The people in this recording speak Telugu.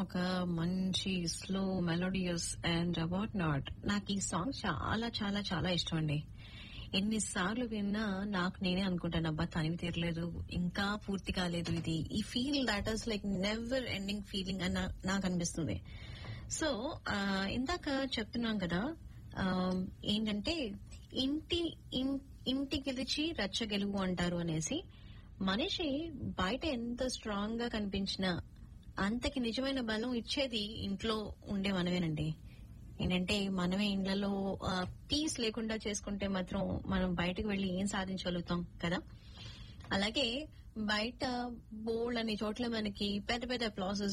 ఒక మంచి slow melodious and about not నాకు ఈ సాంగ్ చాలా చాలా చాలా ఇష్టం అండి ఎన్నిసార్లు విన్నా నాకు నేనే అనుకుంటాను అబ్బా తనివి తీరలేదు ఇంకా పూర్తి కాలేదు ఇది ఈ feel that is like never ending feeling అని నా- నాకు అనిపిస్తుంది సో ఆ, ఇందాక చెప్తున్నాం కదా ఆ, ఏంటంటే ఇంటి ఇన్- ఇంటి గెలిచి రచ్చ గెలువు అంటారు అనేసి మనిషి బయట ఎంత స్ట్రాంగ్ గా కనిపించినా అంతకి నిజమైన బలం ఇచ్చేది ఇంట్లో ఉండే మనమేనండి ఏంటంటే మనమే ఇండ్లలో పీస్ లేకుండా చేసుకుంటే మాత్రం మనం బయటకు వెళ్లి ఏం సాధించగలుగుతాం కదా అలాగే బయట బోల్డ్ అనే చోట్ల మనకి పెద్ద పెద్ద ప్లాసెస్